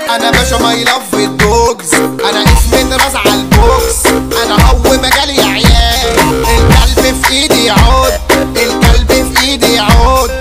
انا باشا ماي لاف الدوجز انا اسمي راس على البوكس انا هو مجالي يا عيال الكلب في ايدي يعود الكلب في ايدي يعود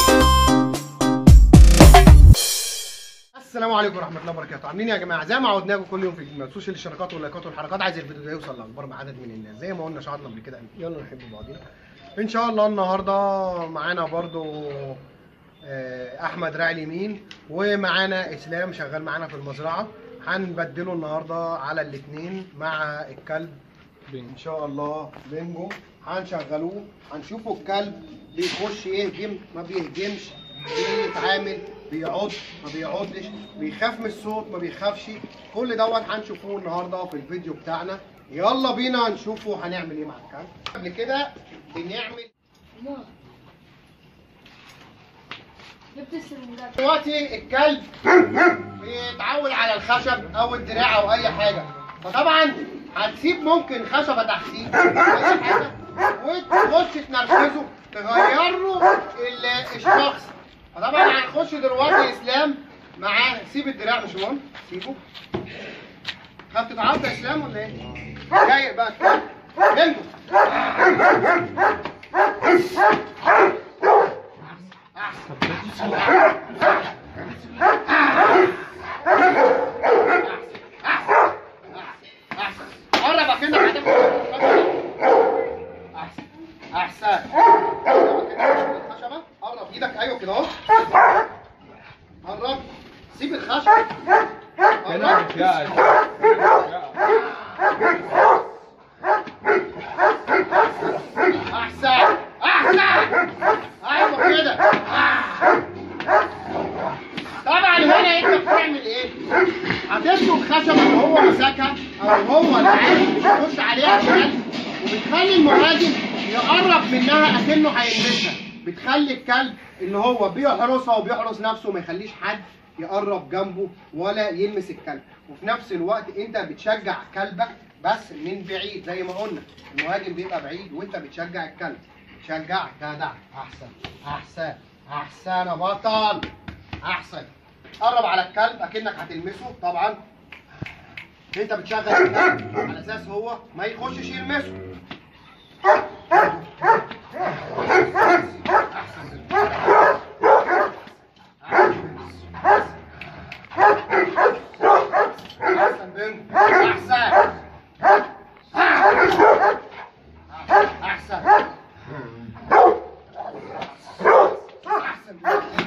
السلام عليكم ورحمه الله وبركاته عاملين إيه يا جماعه زي ما عودناكم كل يوم في جديد ما تنسوش الاشتراكات واللايكات والحركات عايز الفيديو ده يوصل لاكبر عدد من الناس زي ما قلنا شعارنا قبل كده يلا نحب بعضينا ان شاء الله النهارده معانا برضو آه، احمد راعي اليمين ومعانا اسلام شغال معانا في المزرعه هنبدله النهارده على الاثنين مع الكلب ان شاء الله بينجو هنشغلوه هنشوفوا الكلب بيخش يهجم ما بيهجمش بيتعامل بيعض ما بيعضش بيخاف من الصوت ما بيخافش كل دوت هنشوفوه النهارده في الفيديو بتاعنا يلا بينا نشوفه هنعمل ايه مع الكلب قبل كده بنعمل جبت السلمونات دلوقتي الكلب بيتعود على الخشب او الدراع او اي حاجه فطبعا هتسيب ممكن خشبه تحتيه اي حاجه وتخش تنرفزه تغير له ال- الشخص فطبعا هنخش دلوقتي اسلام معاه سيب الدراع مش مهم سيبه خاف تتعض يا اسلام ولا ايه؟ جاي بقى الكلب بينجو احسن قرب اكنك هتاخد احسن احسن الخشبه قرب ايدك ايوه كده اهو قرب سيب الخشبه قرب احسن احسن ايوه كده طبعا هنا انت بتعمل ايه؟ هتسلق الخشبه اللي هو مسكها او هو اللي عايز يخش عليها عشان وبتخلي المهاجم يقرب منها اكنه هيلمسها بتخلي الكلب اللي هو بيحرسها وبيحرس نفسه ما يخليش حد يقرب جنبه ولا يلمس الكلب وفي نفس الوقت انت بتشجع كلبك بس من بعيد زي ما قلنا المهاجم بيبقى بعيد وانت بتشجع الكلب شجع جدع احسن احسن احسن يا بطل احسن قرب على الكلب اكنك هتلمسه طبعا انت بتشغل الكلب على اساس هو ما يخشش يلمسه احسن بنت احسن احسن احسن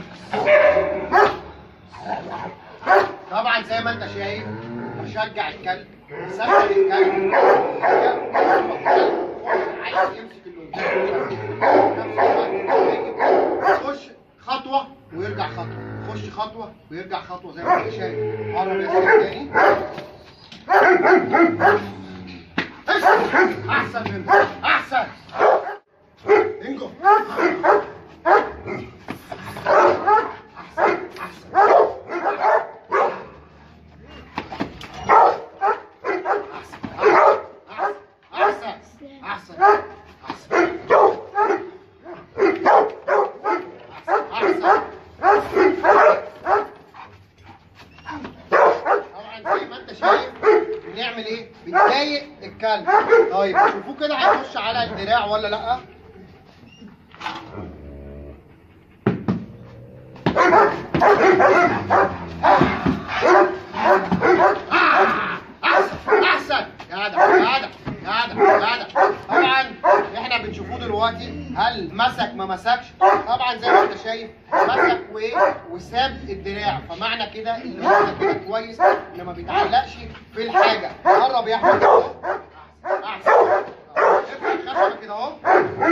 طبعا زي ما انت شايف بشجع الكلب بسخن الكلب عايز يمسك اللي قدامه خش خطوه ويرجع خطوه خش خطوه ويرجع خطوه زي ما انت شايف قرب يا سيدي تاني احسن منه احسن انجو احسن احسن احسن احسن طبعا زي ما انت شايف بنعمل ايه؟ بنضايق الكلب طيب شوفوه كده هيخش على الدراع ولا لا؟ احسن احسن جدع جدع جدع جدع طبعا احنا بنشوفوه دلوقتي هل مسك ما مسكش طبعا زي ما انت شايف مسك وايه وساب الدراع فمعنى كده ان هو كده كويس ان ما بيتعلقش في الحاجه قرب يا احمد احسن افرد الخشبه كده اهو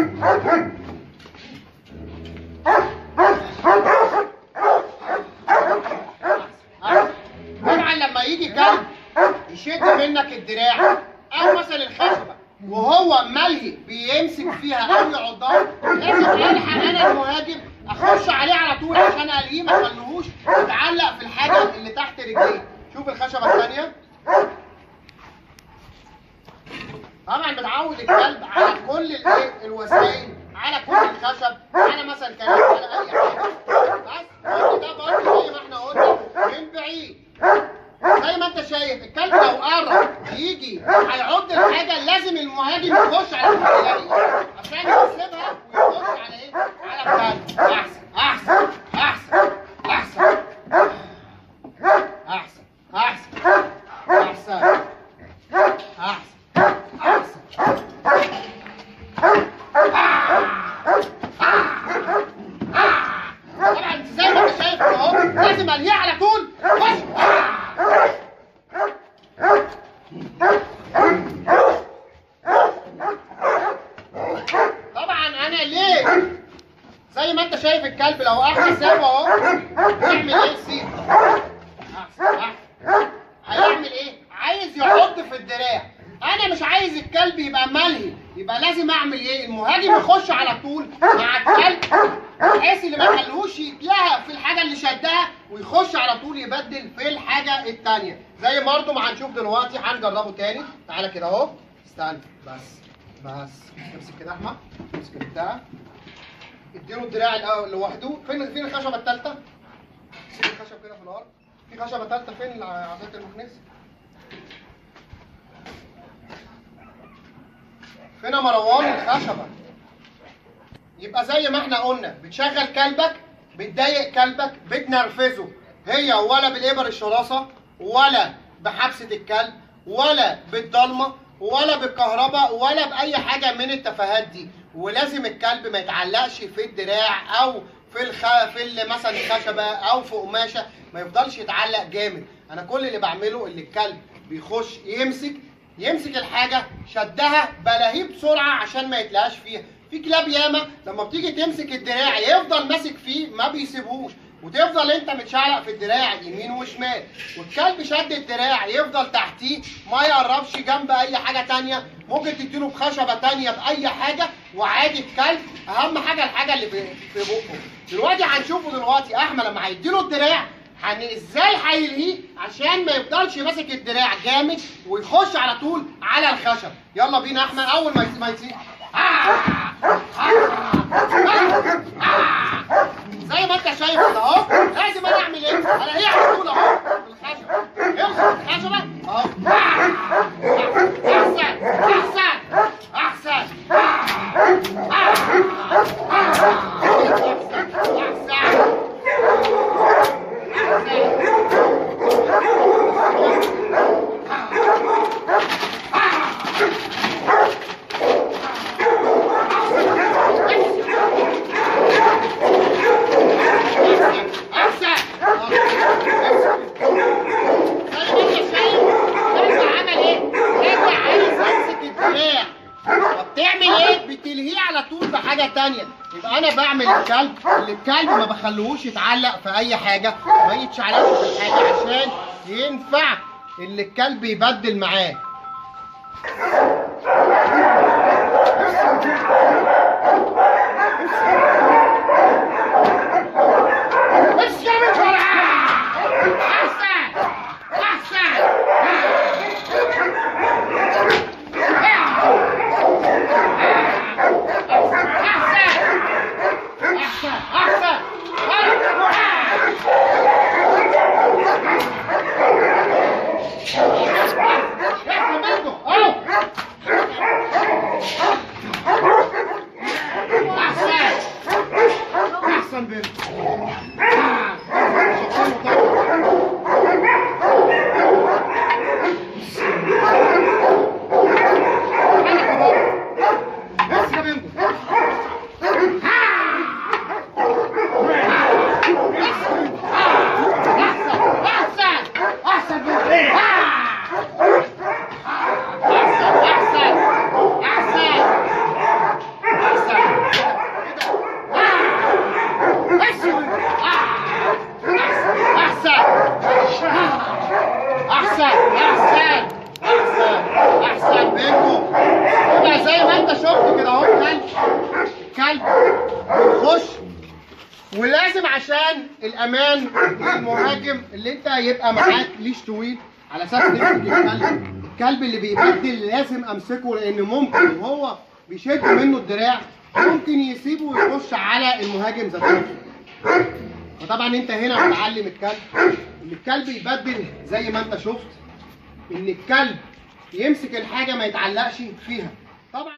أحسن. طبعا لما يجي كلب يشد منك الدراع او مثلا الخشبه وهو ملهي بيمسك فيها او يعضها لازم الحق انا المهاجم اخش عليه على طول عشان القيه ما اخليهوش يتعلق في الحاجه اللي تحت رجليه شوف الخشبه الثانيه طبعا بنعود الكلب على كل الايه الوسائل على كل الخشب على مثلا كلام على اي حاجه بس كل ده برضه زي ما احنا قلنا من بعيد شايف الكلب لو قرب يجي هيعض الحاجه لازم المهاجم يخش على الكلب عشان يسيبها ويخش على ايه؟ على الكلب احسن احسن احسن احسن احسن احسن احسن احسن احسن طبعا انت زي ما انت شايف اهو لازم الهيه على طول خش طبعا انا ليه زي ما انت شايف الكلب لو قعد سابه اهو يعمل ايه سيب أحسن، أحسن. هيعمل ايه عايز يحط في الدراع انا مش عايز الكلب يبقى ملهي يبقى لازم اعمل ايه المهاجم يخش على طول مع الكلب بحيث اللي ما يخليهوش يتلهى في الحاجه اللي شدها ويخش على طول يبدل في الحاجه الثانيه زي برضه ما هنشوف دلوقتي هنجربه تاني تعالى كده اهو استنى بس بس امسك كده يا احمد امسك البتاع اديله الدراع الاول لوحده فين فين الخشبه الثالثه سيب الخشب كده في الارض في خشبه ثالثه فين عضلات المكنسه فين يا مروان الخشبه يبقى زي ما احنا قلنا بتشغل كلبك بتضايق كلبك بتنرفزه هي ولا بالابر الشراسه ولا بحبسه الكلب ولا بالضلمه ولا بالكهرباء ولا باي حاجه من التفاهات دي ولازم الكلب ما يتعلقش في الدراع او في الخ... في ال- مثلا الخشبه او في قماشه ما يفضلش يتعلق جامد انا كل اللي بعمله اللي الكلب بيخش يمسك يمسك الحاجه شدها بلاهيه بسرعه عشان ما يتلهاش فيها في كلاب ياما لما بتيجي تمسك الدراع يفضل ماسك فيه ما بيسيبوش وتفضل انت متشعلق في الدراع يمين وشمال والكلب شد الدراع يفضل تحتيه ما يقربش جنب اي حاجه تانية ممكن تديله بخشبه تانية باي حاجه وعادي الكلب اهم حاجه الحاجه اللي في في بقه دلوقتي هنشوفه دلوقتي احمد لما هيديله الدراع هن ازاي هيلهيه عشان ما يفضلش ماسك الدراع جامد ويخش على طول على الخشب يلا بينا احمد اول ما يسيب ما يسيب زي ما انت شايف كده اهو لازم انا اعمل ايه؟ انا هي على طول اهو بالخشب امسك الخشبه اهو احسن احسن احسن احسن احسن زي ما انت شايف رجع عمل ايه؟ رجع عايز يمسك الدراع فبتعمل ايه؟ بتلهيه على طول بحاجه تانية يبقى انا بعمل الكلب اللي الكلب ما بخليهوش يتعلق في اي حاجه ما يتشعلقش في الحاجه عشان ينفع اللي الكلب يبدل معاه بس يا بسرعة أحسن أحسن أحسن أحسن أحسن منكم أهو أحسن أحسن بنت احسن احسن احسن احسن منكم يبقى زي ما انت شفت كده اهو كلب كلب بيخش ولازم عشان الامان للمهاجم اللي انت يبقى معاك ليش طويل على اساس تمسك الكلب الكلب اللي بيبدل لازم امسكه لان ممكن وهو بيشد منه الدراع ممكن يسيبه ويخش على المهاجم ذات نفسه فطبعا انت هنا بتعلم الكلب ان الكلب يبدل زي ما انت شفت ان الكلب يمسك الحاجه ما يتعلقش فيها طبعا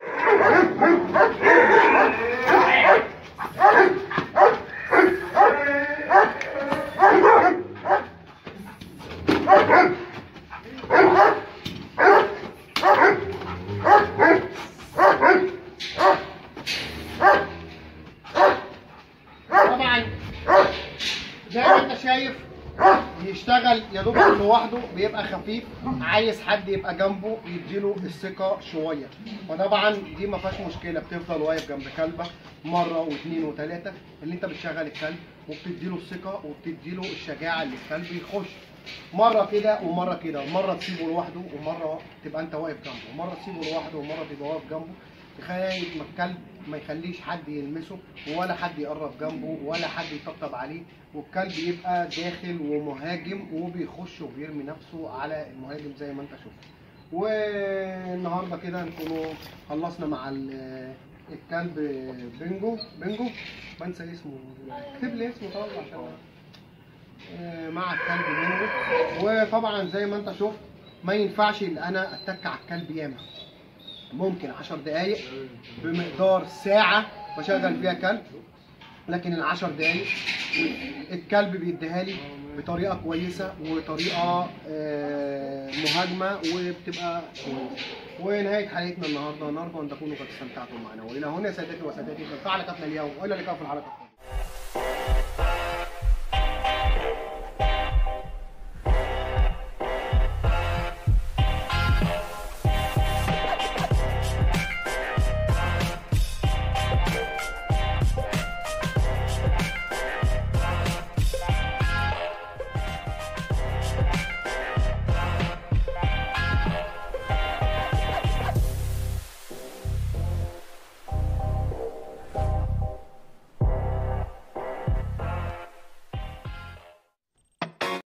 طبعا زي ما انت شايف يشتغل يا دوب لوحده بيبقى خفيف عايز حد يبقى جنبه يديله الثقه شويه فطبعا دي ما فيهاش مشكله بتفضل واقف جنب كلبك مره واثنين وثلاثه اللي انت بتشغل الكلب وبتديله الثقه وبتديله الشجاعه اللي الكلب يخش مره كده ومره كده مره تسيبه لوحده ومره تبقى انت واقف جنبه مره تسيبه لوحده ومره تبقى واقف جنبه تخيل ما الكلب ما يخليش حد يلمسه ولا حد يقرب جنبه ولا حد يطبطب عليه والكلب يبقى داخل ومهاجم وبيخش وبيرمي نفسه على المهاجم زي ما انت شفت والنهارده كده نكونوا خلصنا مع ال- الكلب بينجو بينجو بنسى اسمه اكتب لي اسمه طبعا عشان آه، مع الكلب بينجو وطبعا زي ما انت شفت ما ينفعش ان انا اتك على الكلب ياما ممكن 10 دقايق بمقدار ساعة بشغل فيها كلب لكن العشر دقايق الكلب بيديها لي بطريقة كويسة وطريقة آه، مهاجمة وبتبقى كويسة ونهاية حلقتنا النهاردة نرجو أن تكونوا قد استمتعتم معنا وإلى هنا سادتي وسادتي في حلقتنا اليوم وإلى اللقاء في الحلقة القادمة